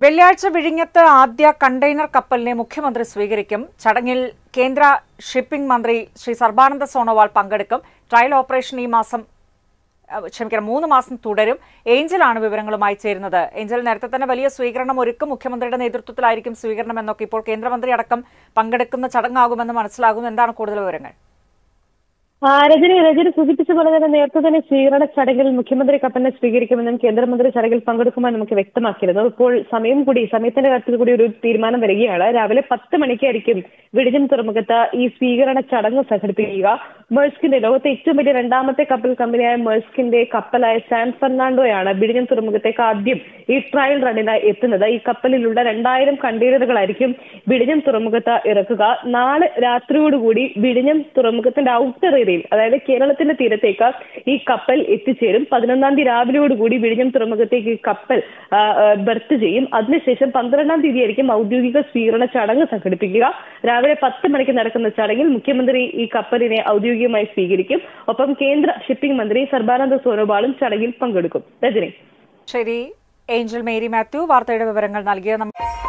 വെള്ളിയാഴ്ച വിഴിഞ്ഞത്ത് ആദ്യ കണ്ടെയ്നർ കപ്പലിനെ മുഖ്യമന്ത്രി സ്വീകരിക്കും ചടങ്ങിൽ കേന്ദ്ര ഷിപ്പിംഗ് മന്ത്രി ശ്രീ സർബാനന്ദ സോണോവാൾ പങ്കെടുക്കും ട്രയൽ ഓപ്പറേഷൻ ഈ മാസം അഹ് ക്ഷമിക്കണം മൂന്ന് മാസം തുടരും ഏഞ്ചലാണ് വിവരങ്ങളുമായി ചേരുന്നത് ഏഞ്ചൽ നേരത്തെ തന്നെ വലിയ സ്വീകരണം ഒരുക്കും മുഖ്യമന്ത്രിയുടെ നേതൃത്വത്തിലായിരിക്കും സ്വീകരണം എന്നൊക്കെ ഇപ്പോൾ കേന്ദ്രമന്ത്രി അടക്കം പങ്കെടുക്കുന്ന ചടങ്ങാകുമെന്ന് മനസ്സിലാകുന്നു എന്താണ് കൂടുതൽ വിവരങ്ങൾ ആ, രജനി രജനി സൂചിപ്പിച്ച പോലെ തന്നെ നേരത്തെ തന്നെ സ്വീകരണ ചടങ്ങിൽ മുഖ്യമന്ത്രി കപ്പലിനെ സ്വീകരിക്കുമെന്നും കേന്ദ്രമന്ത്രി ചടങ്ങിൽ പങ്കെടുക്കുമെന്നും നമുക്ക് വ്യക്തമാക്കിയിരുന്നു ഇപ്പോൾ സമയം കൂടി സമയത്തിന്റെ കാര്യത്തിൽ കൂടി ഒരു തീരുമാനം വരികയാണ് രാവിലെ പത്ത് മണിക്കായിരിക്കും വിഴിഞ്ഞം തുറമുഖത്ത് ഈ സ്വീകരണ ചടങ്ങ് സംഘടിപ്പിക്കുക മേഴ്സ്കിന്റെ ലോകത്തെ ഏറ്റവും വലിയ രണ്ടാമത്തെ കപ്പൽ കമ്പനിയായ മേഴ്സ്കിന്റെ കപ്പലായ സാൻ ഫെർണാണ്ടോയാണ് വിഴിഞ്ഞം തുറമുഖത്തേക്ക് ആദ്യം ഈ ട്രയൽ റണ്ണിനായി എത്തുന്നത് ഈ കപ്പലിലുള്ള രണ്ടായിരം കണ്ടെയ്നറുകളായിരിക്കും വിഴിഞ്ഞം തുറമുഖത്ത് ഇറക്കുക നാളെ രാത്രിയോടുകൂടി വിഴിഞ്ഞം തുറമുഖത്തിന്റെ ഔട്ടർ ഏരിയയിൽ അതായത് കേരളത്തിന്റെ തീരത്തേക്ക് ഈ കപ്പൽ എത്തിച്ചേരും പതിനൊന്നാം തീയതി രാവിലെയോടുകൂടി വിഴിഞ്ഞം തുറമുഖത്തേക്ക് ഈ കപ്പൽ ആ, ആ, ബർത്ത് ചെയ്യും അതിനുശേഷം പന്ത്രണ്ടാം തീയതി ആയിരിക്കും ഔദ്യോഗിക സ്വീകരണ ചടങ്ങ് സംഘടിപ്പിക്കുക രാവിലെ പത്ത് മണിക്ക് നടക്കുന്ന ചടങ്ങിൽ മുഖ്യമന്ത്രി ഈ കപ്പലിനെ ഔദ്യോഗികമായി സ്വീകരിക്കും ഒപ്പം കേന്ദ്ര ഷിപ്പിംഗ് മന്ത്രി സർബാനന്ദ സോനോവാളും ചടങ്ങിൽ പങ്കെടുക്കും രജനി ശരി ഏഞ്ചൽ മേരി മാത്യു വാർത്തയുടെ വിവരങ്ങൾ നൽകിയ നമ്മ